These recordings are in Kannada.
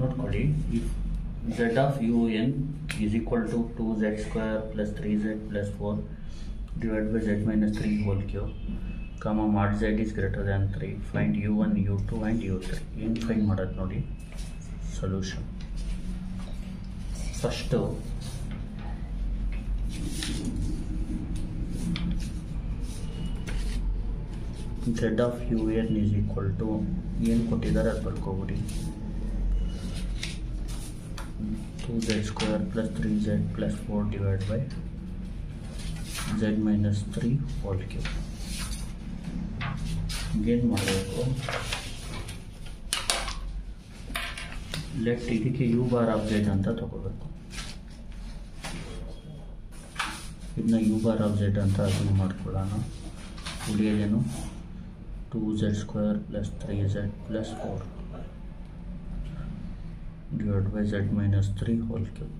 ನೋಡ್ಕೊಳ್ಳಿ if Z of U N is equal to two Z square plus three Z plus four divide by Z minus three whole cube comma mod Z is greater than three find U one you two and U three ಏನು ಫೈಂಡ್ ಮಾಡೋದು ನೋಡಿ solution first Z of U N is equal to ಏನು ಕೊಟ್ಟಿದ್ದಾರೆ ಅದು ಬರ್ಕೋಬಿಡಿ two Z square plus three Z plus four divide by Z minus three whole Q ಏನು ಮಾಡಬೇಕು ಲೆಟ್ ಇದಕ್ಕೆ ಯು ಬಾರ್ ಆಫ್ ಝೆಡ್ ಅಂತ ತಗೋಬೇಕು ಇದನ್ನ ಯು ಬಾರ್ ಆಫ್ ಝೆಡ್ ಅಂತ ಅದನ್ನು ಮಾಡ್ಕೊಳ್ಳೋಣ ಉಳಿಯೋದೇನು two Z square plus three Z plus four divide by Z minus three whole cube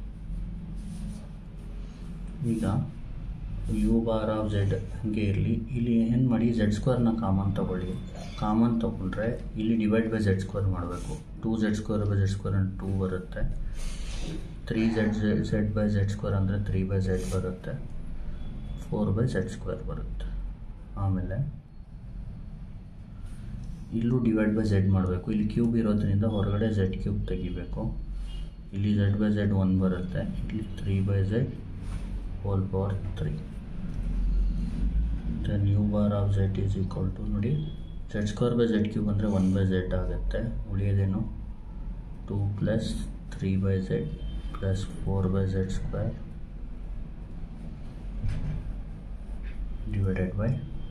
ಈಗ ಯು ಬಾರ್ ಆಫ್ ಝೆಡ್ ಹಾಗೆ ಇರಲಿ ಇಲ್ಲಿ ಏನು ಮಾಡಿ ಝೆಡ್ ಸ್ಕ್ವೇರ್ನ ಕಾಮನ್ ತೊಗೊಳ್ಳಿ ಕಾಮನ್ ತೊಗೊಂಡ್ರೆ ಇಲ್ಲಿ ಡಿವೈಡ್ ಬೈ ಝೆಡ್ ಸ್ಕ್ವೇರ್ ಮಾಡಬೇಕು two Z square by Z square ಅಂದರೆ ಟೂ ಬರುತ್ತೆ three Z Z by Z square ಅಂದರೆ ತ್ರೀ ಬೈ ಝೆಡ್ ಬರುತ್ತೆ ಫೋರ್ ಬೈ ಝೆಡ್ ಸ್ಕ್ವೇರ್ ಬರುತ್ತೆ ಆಮೇಲೆ ಇಲ್ಲೂ ಡಿವೈಡ್ ಬೈ ಝೆಡ್ ಮಾಡಬೇಕು ಇಲ್ಲಿ ಕ್ಯೂಬ್ ಇರೋದ್ರಿಂದ ಹೊರಗಡೆ ಝೆಡ್ ಕ್ಯೂಬ್ ತೆಗಿಬೇಕು ಇಲ್ಲಿ ಝೆಡ್ ಬೈ ಝೆಡ್ ಒನ್ ಬರುತ್ತೆ ಇಲ್ಲಿ three by Z whole power three then U bar of Z is equal to ನೋಡಿ Z square by Z cube ಅಂದರೆ ಒನ್ ಬೈ ಝೆಡ್ ಆಗುತ್ತೆ ಉಳಿಯೋದೇನು two plus three by Z plus four by Z square divided by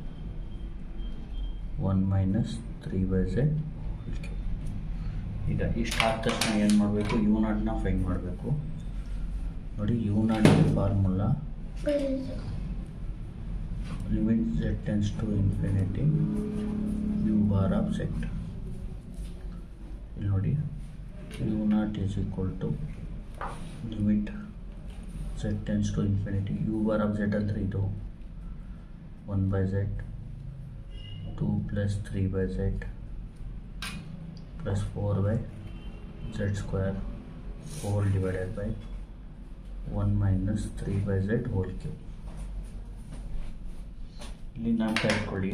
one minus three by Z ಈಗ ಇಷ್ಟು ಆದ ತಕ್ಷಣ ಏನು ಮಾಡಬೇಕು ಯು ನಾಟ್ನ ಫೈಂಡ್ ಮಾಡಬೇಕು ನೋಡಿ U naught formula limit Z tends to infinity U bar of Z ಇಲ್ಲಿ ನೋಡಿ U naught is equal to limit Z tends to infinity U bar of Z ಅಂದರೆ ಇದು one by Z two plus three by Z plus four by Z square whole divided by one minus three by Z whole cube ಇಲ್ಲಿ ನಾಲ್ಕು ಇಟ್ಕೊಳ್ಳಿ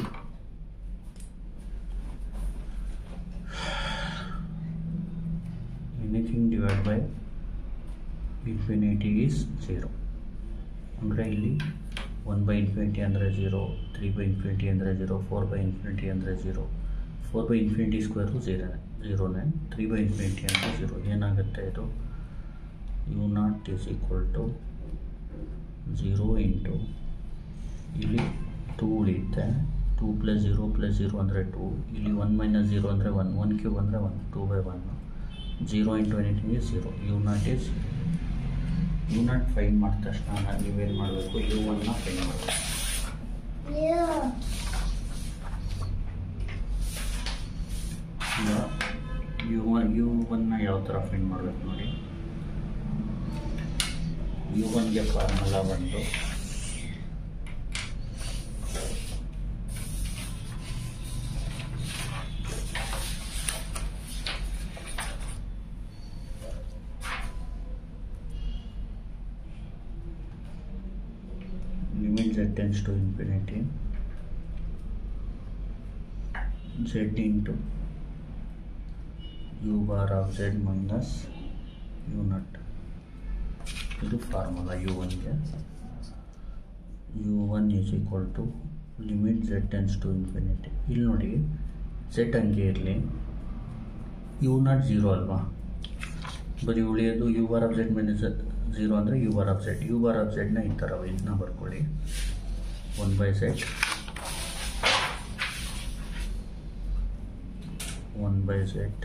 anything divide by infinity is zero ಅಂದರೆ ಇಲ್ಲಿ ಒನ್ ಬೈ ಇನ್ಫಿನಿಟಿ ಅಂದರೆ ಝೀರೋ ತ್ರೀ ಬೈ ಇನ್ಫಿನಿಟಿ ಅಂದರೆ ಝೀರೋ ಫೋರ್ ಬೈ ಇನ್ಫಿನಿಟಿ ಅಂದರೆ zero four by infinity square ಝೀರೋನೇ ಝೀರೋನೇ ತ್ರೀ ಬೈ ಇನ್ಫಿನಿಟಿ ಅಂದರೆ ಝೀರೋ ಏನಾಗುತ್ತೆ ಇದು you naught is equal to zero into ಇಲ್ಲಿ ಟೂ ಉಳಿಯುತ್ತೆ two plus zero plus zero ಅಂದರೆ ಟೂ ಇಲ್ಲಿ ಒನ್ ಮೈನಸ್ ಝೀರೋ ಅಂದರೆ ಒನ್ ಒನ್ ಕ್ಯೂಬ್ ಅಂದರೆ one two by one zero into anything is zero U naught is U naught find ಮಾಡಿದ ತಕ್ಷಣ ನೀವೇನು ಮಾಡಬೇಕು ಯು ಒನ್ನ ಫೈನ್ ಮಾಡಬೇಕು ಈಗ ಯು ಒನ್ ಯು ಒನ್ನ ಯಾವ ಥರ ಫೈನ್ ಮಾಡಬೇಕು ನೋಡಿ ಯು ಒನ್ಗೆ ಫಾರ್ಮುಲಾ ಬಂದು limit z tends to infinity z into u bar of z minus u naught ಇದು ಫಾರ್ಮುಲಾ ಯು ಒನ್ಗೆ U one is equal to limit Z tends to infinity ಇಲ್ಲಿ ನೋಡಿ ಝೆಡ್ ಹಂಗೆ ಇರಲಿ ಯು ನಾಟ್ ಝೀರೋ ಅಲ್ವಾ ಬರೀ ಉಳಿಯೋದು U bar of Z minus zero ಅಂದರೆ U bar of Z U bar of ಝೆಡ್ನ ಈ ಥರ ಇದನ್ನ ಬರ್ಕೊಳ್ಳಿ one by Z one by Z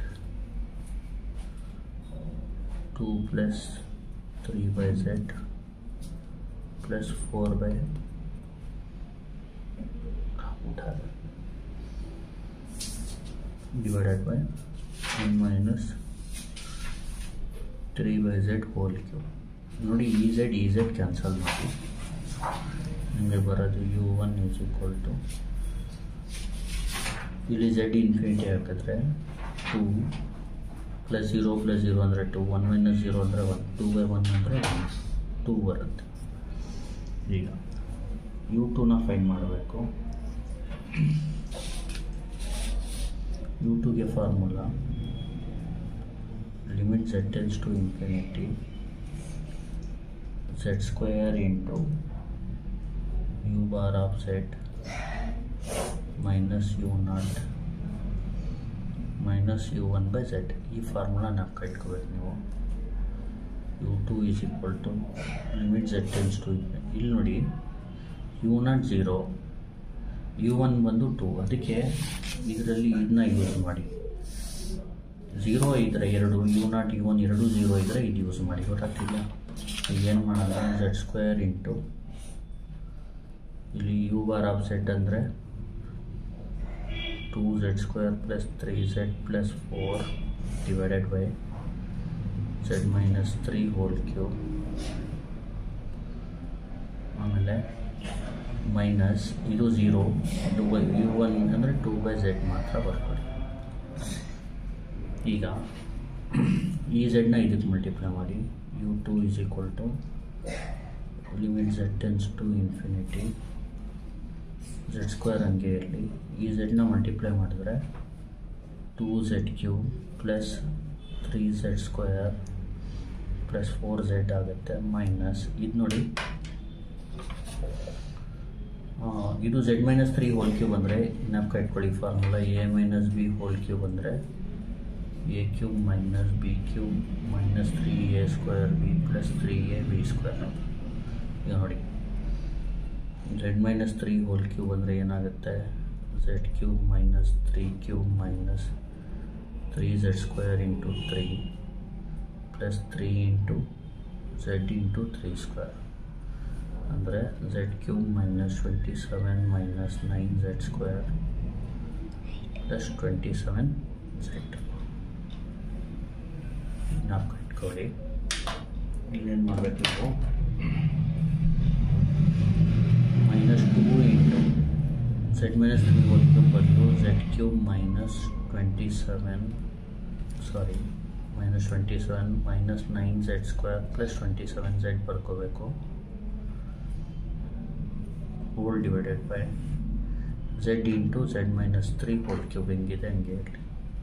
two plus three by Z plus four by divided by 1 minus 3 by z whole cube ನೋಡಿ ಇ ಝೆಡ್ ಇ ಝೆಡ್ ಕ್ಯಾನ್ಸಲ್ ಮಾಡಿ ನಿಮಗೆ ಬರೋದು U one is equal to ಇಲ್ಲಿ ಝೆಡ್ ಇನ್ಫಿನಿಟಿ ಹಾಕಿದ್ರೆ two plus zero plus zero ಅಂದರೆ ಟು ಒನ್ ಮೈನಸ್ ಝೀರೋ ಅಂದರೆ ಒನ್ ಟೂ ಬೈ ಒನ್ ಅಂದರೆ ಒನ್ ಟೂ ಬರುತ್ತೆ ಈಗ ಯು ಟೂನ ಫೈನ್ ಮಾಡಬೇಕು ಯು ಟುಗೆ formula limit Z tends to infinity Z square into you bar of Z minus you naught minus you one by Z ಈ ಫಾರ್ಮುಲಾ ನಾವು ಕಟ್ಕೋಬೇಕು ನೀವು U two is equal to limit Z tends to ಇಲ್ಲಿ ನೋಡಿ U naught zero you one ಬಂದು ಟು ಅದಕ್ಕೆ ಇದರಲ್ಲಿ ಇದನ್ನ ಯೂಸ್ ಮಾಡಿ ಝೀರೋ ಇದ್ದರೆ ಎರಡು ಯು ನಾಟ್ ಯು ಒನ್ ಎರಡು ಝೀರೋ ಇದ್ದರೆ ಇದು ಯೂಸ್ ಮಾಡಿ ಗೊತ್ತಾಗ್ತಿಲ್ಲ ಏನು ಮಾಡೋಣ ಝೆಡ್ ಸ್ಕ್ವೇರ್ ಇಂಟು ಇಲ್ಲಿ ಯು ಬಾರ್ ಆಫ್ ಝೆಡ್ ಅಂದರೆ two Z square plus three Z plus four divided by Z minus three whole cube ಆಮೇಲೆ ಮೈನಸ್ ಇದು zero two by u one ಅಂದರೆ ಟೂ ಬೈ ಝೆಡ್ ಮಾತ್ರ ಬರ್ಕೊಳ್ಳಿ ಈಗ ಈ ಝೆಡ್ನ ಇದಕ್ಕೆ ಮಲ್ಟಿಪ್ಲೈ ಮಾಡಿ u two is equal to limit Z tends to infinity Z square ಹಂಗೆ ಇರಲಿ ಈ ಝೆಡ್ನ ಮಲ್ಟಿಪ್ಲೈ ಮಾಡಿದ್ರೆ two z cube plus three z square plus four z ಆಗುತ್ತೆ ಮೈನಸ್ ಇದು ನೋಡಿ ಆ, ಇದು z minus three whole cube ಅಂದರೆ ಜ್ಞಾಪಕ ಇಟ್ಕೊಳ್ಳಿ formula a minus b whole cube ಅಂದರೆ a cube minus b cube minus three a square b plus three a b square ಈಗ ನೋಡಿ z minus three whole cube ಅಂದರೆ ಏನಾಗುತ್ತೆ z cube minus three cube minus three z square into three plus three into z into three square ಅಂದರೆ z cube minus twenty seven minus nine z square plus twenty seven z ಜ್ಞಾಪಕ ಇಟ್ಕೊಳ್ಳಿ ಇಲ್ಲೇನು ಮಾಡಬೇಕು ನೀವು minus two into z minus three whole cube ಬದಲು z cube minus twenty seven sorry minus twenty seven minus nine z square plus twenty seven z ಬರ್ಕೋಬೇಕು whole divided by z into z minus three whole cube ಹೆಂಗಿದೆ ಹಂಗೆ ಇರಲಿ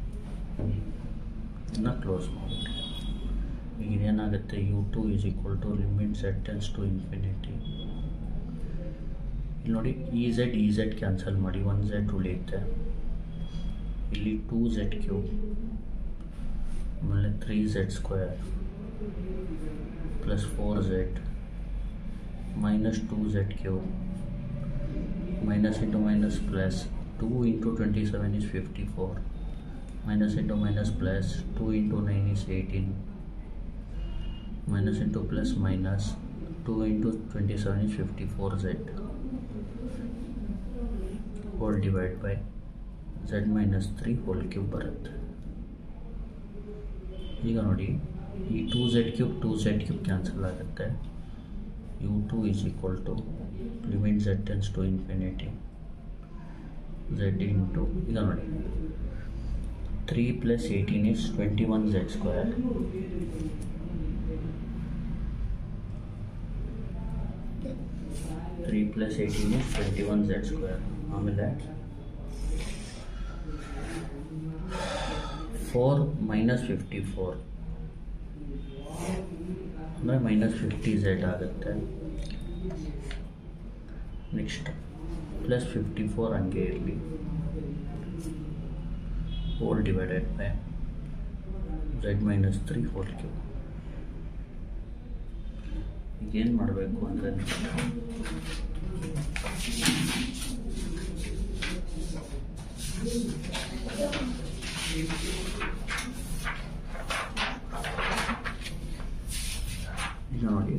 ಇನ್ನು ಕ್ಲೋಸ್ ಮಾಡಿಬಿಡಿ ಈಗ ಇದೇನಾಗುತ್ತೆ u two is equal to limit Z tends to infinity ಇಲ್ಲಿ ನೋಡಿ ಇ ಝೆಡ್ ಇ ಝೆಡ್ ಕ್ಯಾನ್ಸಲ್ ಮಾಡಿ ಒನ್ ಝೆಡ್ ಉಳಿಯುತ್ತೆ ಇಲ್ಲಿ ಟೂ ಝೆಡ್ ಕ್ಯೂಬ್ ಆಮೇಲೆ three z square plus four z minus two z cube minus into minus plus 2 into 27 is 54 minus into minus plus 2 into 9 is 18 minus into plus minus 2 into 27 is 54z whole divided by z minus 3 whole cube ಬರುತ್ತೆ ಈಗ ನೋಡಿ ಈ two z cube two z cube cancel ಆಗುತ್ತೆ u two is equal to limit Z tends to infinity z into ಈಗ ನೋಡಿ three plus eighteen is twenty one z square three plus eighteen is twenty one z square ಆಮೇಲೆ ಫೋರ್ ಮೈನಸ್ ಫಿಫ್ಟಿ ಫೋರ್ ಅಂದರೆ ಮೈನಸ್ ಫಿಫ್ಟಿ ಝೆಡ್ ಆಗುತ್ತೆ ನೆಕ್ಸ್ಟ್ ಪ್ಲಸ್ ಫಿಫ್ಟಿ ಫೋರ್ ಹಂಗೆ ಇರಲಿ whole divided by Z minus three whole cube ಈಗೇನು ಮಾಡಬೇಕು ಅಂದರೆ ಈಗ ನೋಡಿ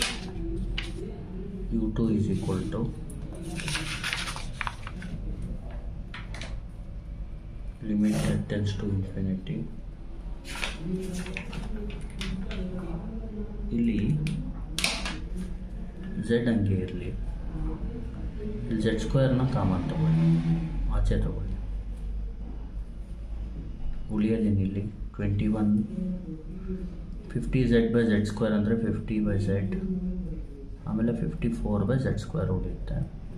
u two is equal to limit Z tends to infinity ಇಲ್ಲಿ ಝೆಡ್ ಹಂಗೆ ಇರಲಿ ಇಲ್ಲಿ ಝೆಡ್ ಸ್ಕ್ವೇರ್ನ ಕಾಮನ್ ತಗೊಳ್ಳಿ ಆಚೆ ತಗೊಳ್ಳಿ ಉಳಿಯೋದೇನಿಲ್ಲಿ twenty one fifty z by Z square ಅಂದರೆ ಫಿಫ್ಟಿ ಬೈ ಝೆಡ್ ಆಮೇಲೆ fifty four by Z square ಉಳಿಯುತ್ತೆ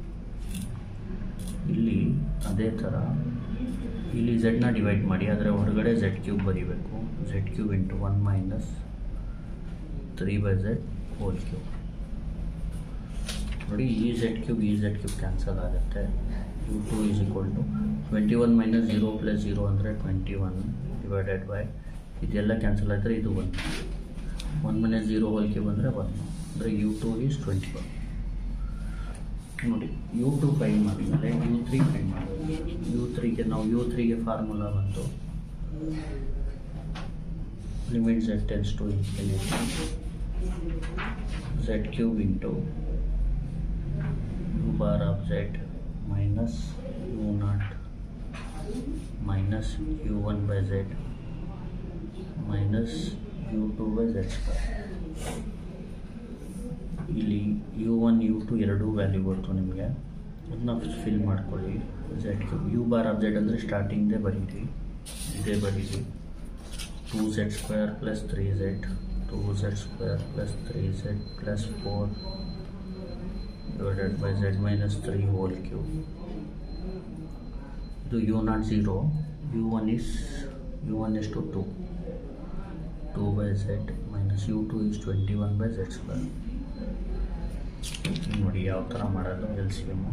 ಇಲ್ಲಿ ಅದೇ ಥರ ಇಲ್ಲಿ ಝೆಡ್ನ ಡಿವೈಡ್ ಮಾಡಿ ಅದರ ಹೊರಗಡೆ ಝೆಡ್ ಕ್ಯೂಬ್ ಬರೀಬೇಕು z cube into one minus three by Z whole cube ನೋಡಿ ಈ ಝೆಡ್ ಕ್ಯೂಬ್ ಈ ಝೆಡ್ ಕ್ಯೂಬ್ ಕ್ಯಾನ್ಸಲ್ ಆಗುತ್ತೆ u two is equal to twenty one minus zero plus zero ಅಂದರೆ ಟ್ವೆಂಟಿ ಒನ್ ಡಿವೈಡೆಡ್ ಬೈ ಇದೆಲ್ಲ ಕ್ಯಾನ್ಸಲ್ ಆದರೆ ಇದು one one minus zero whole cube ಅಂದರೆ ಒನ್ ಅಂದರೆ u two is twenty one ನೋಡಿ ಯು ಟು ಫೈನ್ ಮಾಡಿದ್ಮೇಲೆ ಯು ತ್ರೀ ಫೈನ್ ಮಾಡಿ ಯು ತ್ರೀಗೆ ನಾವು ಯು ತ್ರೀಗೆ ಫಾರ್ಮುಲಾ ಬಂತು limit Z tends to infinity z cube into you bar of Z minus you naught minus you one by Z minus u two by Z square ಇಲ್ಲಿ ಯು ಒನ್ ಯು ಟು ಎರಡೂ ವ್ಯಾಲ್ಯೂ ಗೊತ್ತು ನಿಮಗೆ ಅದನ್ನ ಫಿಲ್ ಮಾಡ್ಕೊಳ್ಳಿ z cube u bar of Z ಅಂದರೆ ಸ್ಟಾರ್ಟಿಂಗ್ದೇ ಬರೀರಿ ಇದೇ ಬರೀರಿ two Z square plus three z two Z square plus three Z plus four divided by Z minus three whole cube ಇದು you naught zero you one is u one is to to two by Z minus u two is twenty one by Z square ನೋಡಿ ಯಾವ ಥರ ಮಾಡೋದು L C M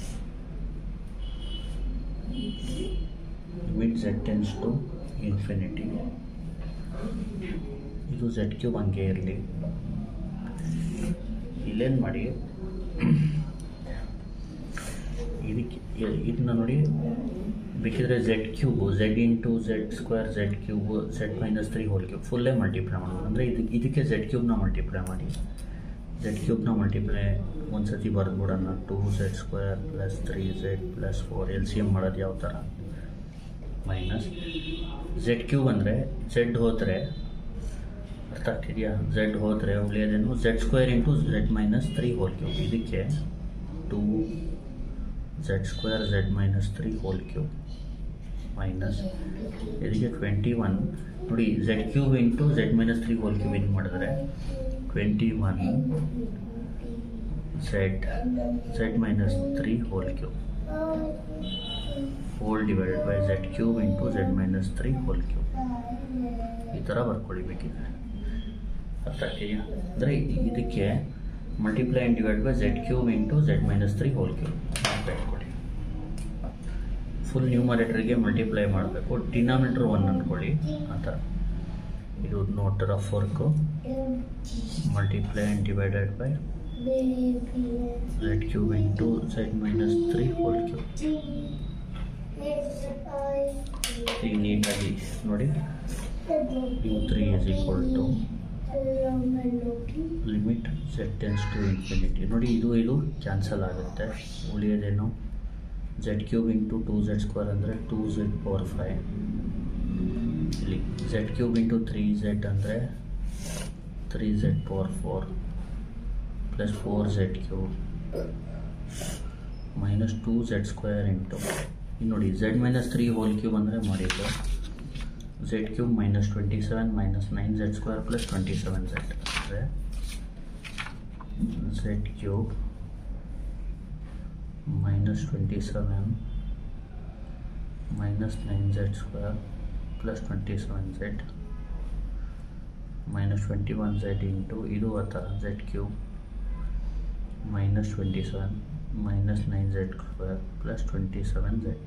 limit Z tends to infinity ಇದು ಝೆಡ್ ಕ್ಯೂಬ್ ಹಂಗೆ ಇರಲಿ ಇಲ್ಲೇನು ಮಾಡಿ ಇದಕ್ಕೆ ಇದನ್ನ ನೋಡಿ ಬೇಕಿದ್ರೆ z cube z into z square z cube z minus three whole cube ಫುಲ್ಲೇ ಮಲ್ಟಿಪ್ಲೈ ಮಾಡೋದು ಅಂದರೆ ಇದಕ್ಕೆ ಇದಕ್ಕೆ ಝೆಡ್ ಕ್ಯೂಬ್ನ ಮಲ್ಟಿಪ್ಲೈ ಮಾಡಿ ಝೆಡ್ ಕ್ಯೂಬ್ನ ಮಲ್ಟಿಪ್ಲೈ ಒಂದು ಸತಿ ಬರೆದ್ಬಿಡೋಣ two Z square plus three Z plus four L C M ಮಾಡೋದು ಯಾವ ಥರ ಮೈನಸ್ ಝೆಡ್ ಕ್ಯೂಬ್ ಅಂದರೆ ಝೆಡ್ ಹೋದರೆ ಅರ್ಥ ಆಗ್ತಿದೆಯಾ ಝೆಡ್ ಹೋದರೆ ಉಳಿಯೋದೇನು z square into z minus three whole cube ಇದಕ್ಕೆ two Z square z minus three whole cube minus ಇದಕ್ಕೆ ಟ್ವೆಂಟಿ ಒನ್ ನೋಡಿ z cube into z minus three whole cube ಏನು ಮಾಡಿದ್ರೆ twenty one z z minus three whole cube whole divided by Z cube into z minus three whole cube ಈ ಥರ ಬರ್ಕೊಳ್ಳಿ ಬೇಕಿದ್ರೆ ಅರ್ಥ ಆಗ್ತಿದೆಯಾ ಅಂದರೆ ಇದಕ್ಕೆ multiply and divide by Z cube into z minus three whole cube ಅಂತ ಇಟ್ಕೊಳ್ಳಿ ಫುಲ್ ನ್ಯೂಮರೇಟರ್ಗೆ ಮಲ್ಟಿಪ್ಲೈ ಮಾಡಬೇಕು ಡಿನಾಮಿನೇಟರ್ ಒನ್ ಅಂದ್ಕೊಳ್ಳಿ ಆ ಥರ ಇದು note rough work multiply and divided by Z cube into z minus three whole cube ಈಗ ನೀಟಾಗಿ ನೋಡಿ u three is equal to limit Z tends to infinity ನೋಡಿ ಇದು ಇದು ಕ್ಯಾನ್ಸಲ್ ಆಗುತ್ತೆ ಉಳಿಯೋದೇನು z cube into two Z square ಅಂದರೆ ಟೂ ಝೆಡ್ ಪವರ್ ಫೈವ್ ಇಲ್ಲಿ z cube into three z ಅಂದರೆ three z power four plus four z cube minus two Z square into ಇನ್ನು ನೋಡಿ z minus three whole cube ಅಂದರೆ ಮಾಡಿದ್ದು z cube minus twenty seven minus nine z square plus twenty seven z ಅಂದರೆ z cube minus twenty seven minus nine z square plus twenty seven z minus twenty one z into ಇದು ಆ ಥರ z cube minus twenty seven minus nine z square plus twenty seven z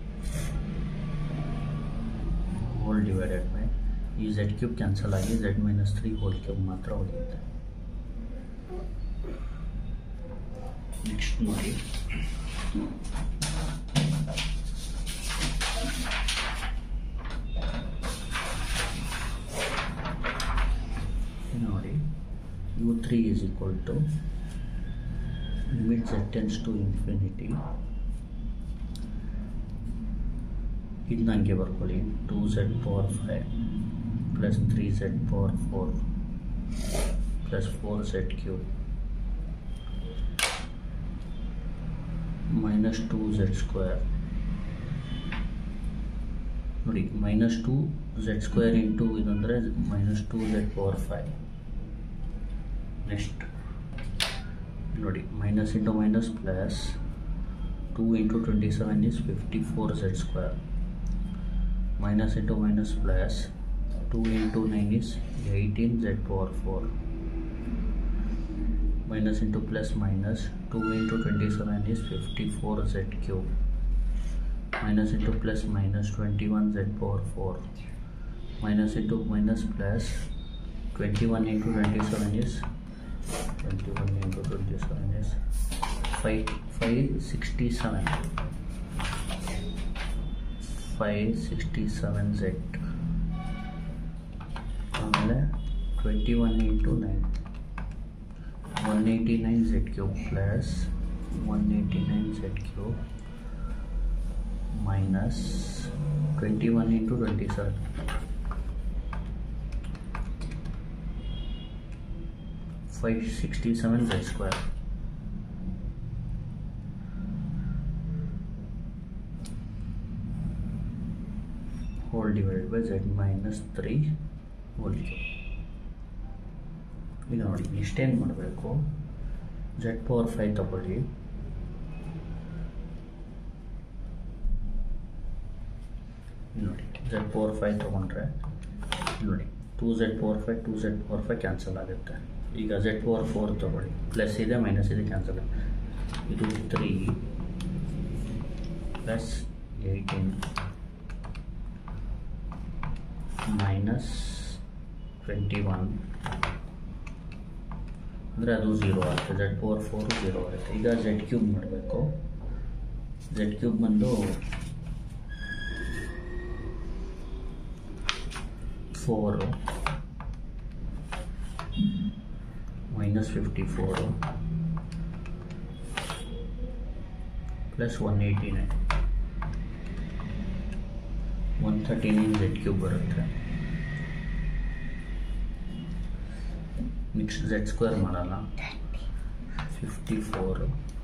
whole divided by ಈ ಝೆಡ್ ಕ್ಯೂಬ್ ಕ್ಯಾನ್ಸಲ್ ಆಗಿ z minus three whole cube ಮಾತ್ರ ಉಳಿಯುತ್ತೆ ನೆಕ್ಸ್ಟ್ ನೋಡಿ ನೋಡಿ u three is equal to limit Z tends to infinity ಇದನ್ನ ಹಂಗೆ ಬರ್ಕೊಳ್ಳಿ two z power five plus three z power four plus four z cube minus two Z square ನೋಡಿ minus two z square into ಇದಂದರೆ minus two z power five next ನೋಡಿ minus into minus plus two into twenty seven is fifty four z square minus into minus plus 2 into 9 is 18 z power 4 minus into plus minus 2 into 27 is 54 z cube minus into plus minus 21 z power 4 minus into minus plus 21 into 27 is 21 into 27 is 5 567 five sixty seven z ಆಮೇಲೆ twenty one into nine one eighty nine z cube plus one eighty nine z cube minus twenty one into twenty seven five sixty seven z square whole divided by z minus 3 whole cube ಈಗ ನೋಡಿ ಇಷ್ಟೇನು ಮಾಡಬೇಕು ಝೆಡ್ ಪವರ್ ಫೈವ್ ತಗೊಳ್ಳಿ ನೋಡಿ ಝೆಡ್ ಪವರ್ ಫೈವ್ ತೊಗೊಂಡ್ರೆ ನೋಡಿ two z power five two z power five cancel ಆಗುತ್ತೆ ಈಗ ಝೆಡ್ ಪವರ್ ಫೋರ್ ತಗೊಳ್ಳಿ ಪ್ಲಸ್ ಇದೆ ಮೈನಸ್ ಇದೆ ಕ್ಯಾನ್ಸಲ್ ಇದು three plus eighteen minus twenty one ಅಂದರೆ ಅದು ಝೀರೋ ಆಗುತ್ತೆ ಝೆಡ್ ಪವರ್ ಫೋರು ಝೀರೋ ಆಗುತ್ತೆ ಈಗ ಝೆಡ್ ಕ್ಯೂಬ್ ಮಾಡಬೇಕು ಝೆಡ್ ಕ್ಯೂಬ್ ಬಂದು four minus fifty four plus one eighty nine one thirty nine z cube ಬರುತ್ತೆ ನೆಕ್ಸ್ಟ್ ಝೆಡ್ ಸ್ಕ್ವೇರ್ ಮಾಡೋಣ ಫಿಫ್ಟಿ ಫೋರು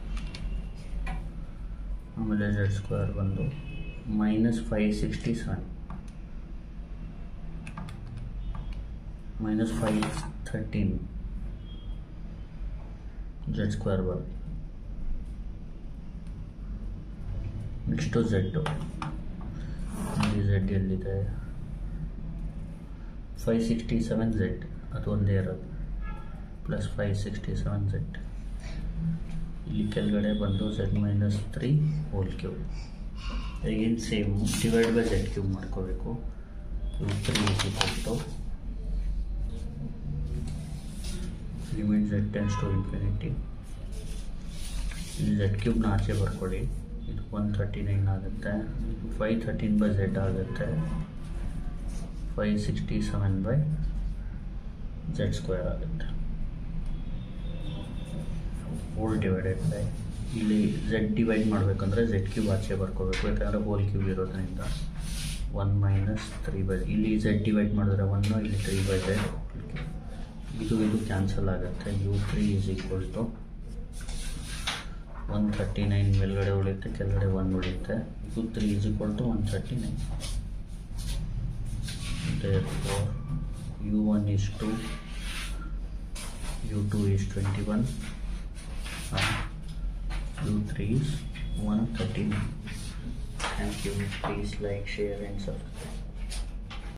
ಆಮೇಲೆ ಝೆಡ್ ಸ್ಕ್ವೇರ್ ಬಂದು minus five sixty seven minus five thirteen z square ಬರುತ್ತೆ ನೆಕ್ಸ್ಟು ಝೆಡ್ಡು ಡಿ ಝೆಡ್ ಎಲ್ಲಿದೆ ಫೈವ್ ಸಿಕ್ಸ್ಟಿ ಸೆವೆನ್ ಝೆಡ್ ಅದು ಒಂದೇ ಇರೋದು plus five sixty seven z ಇಲ್ಲಿ ಕೆಳಗಡೆ ಬಂದು z minus three whole cube ಏನು same divide by Z cube ಮಾಡ್ಕೋಬೇಕು ಇದು three is equal to limit Z tends to infinity ಇಲ್ಲಿ ಝೆಡ್ ಕ್ಯೂಬ್ನ ಆಚೆ ಬರ್ಕೊಳ್ಳಿ ಇದು ಒನ್ ಥರ್ಟಿ ನೈನ್ ಆಗುತ್ತೆ ಇದು ಫೈವ್ ಥರ್ಟೀನ್ ಬೈ ಝೆಡ್ ಆಗುತ್ತೆ five sixty seven by Z square ಆಗುತ್ತೆ ಹೋಲ್ ಡಿವೈಡೆಡ್ ಬೈ ಇಲ್ಲಿ ಝೆಡ್ ಡಿವೈಡ್ ಮಾಡಬೇಕಂದ್ರೆ ಝೆಡ್ ಕ್ಯೂಬ್ ಆಚೆ ಬರ್ಕೋಬೇಕು ಯಾಕಂದರೆ ಹೋಲ್ ಕ್ಯೂಬ್ ಇರೋದ್ರಿಂದ ಒನ್ ಮೈನಸ್ ತ್ರೀ ಬೈ ಇಲ್ಲಿ ಝೆಡ್ ಡಿವೈಡ್ ಮಾಡಿದ್ರೆ ಒನ್ನು ಇಲ್ಲಿ ತ್ರೀ ಬೈ ಝೆಡ್ ಇದು ಇದು ಕ್ಯಾನ್ಸಲ್ ಆಗುತ್ತೆ u three is equal to one thirty nine ಮೇಲ್ಗಡೆ ಉಳಿಯುತ್ತೆ ಕೆಳಗಡೆ ಒನ್ ಉಳಿಯುತ್ತೆ u three is equal to one thirty nine therefore u1 is 2 u2 is 21 and u3 is 139 thank you please like share and subscribe